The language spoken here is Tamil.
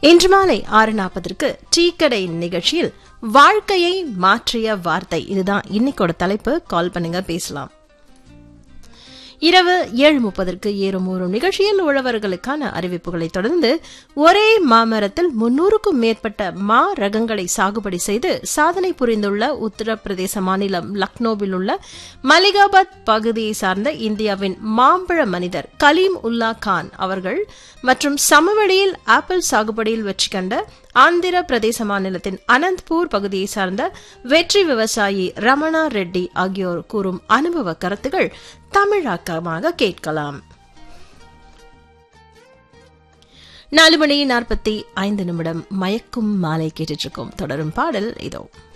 இன்று மாலை ஆறு நாற்பதற்கு டீ கடை நிகழ்ச்சியில் வாழ்க்கையை மாற்றிய வார்த்தை இதுதான் இன்னைக்கோட தலைப்பு கால் பண்ணுங்க பேசலாம் இரவு ஏழு முப்பதற்கு ஏறும் ஊறும் நிகழ்ச்சியில் உழவர்களுக்கான அறிவிப்புகளை தொடர்ந்து ஒரே மாமரத்தில் முன்னூறுக்கும் மேற்பட்ட மா ரகங்களை சாகுபடி செய்து சாதனை புரிந்துள்ள உத்தரப்பிரதேச மாநிலம் லக்னோவில் உள்ள மலிகாபாத் பகுதியை சார்ந்த இந்தியாவின் மாம்பழ மனிதர் கலீம் உல்லா கான் அவர்கள் மற்றும் சமவெளியில் ஆப்பிள் சாகுபடியில் வெற்றி கண்ட ஆந்திர பிரதேச மாநிலத்தின் அனந்த்பூர் பகுதியை சார்ந்த வெற்றி விவசாயி ரமணா ரெட்டி ஆகியோர் கூறும் அனுபவ கருத்துகள் தமிழாக்கமாக கேட்கலாம் நாலு மணி நாற்பத்தி ஐந்து நிமிடம் மயக்கும் மாலை கேட்டுட்டு இருக்கோம் தொடரும் பாடல் இதோ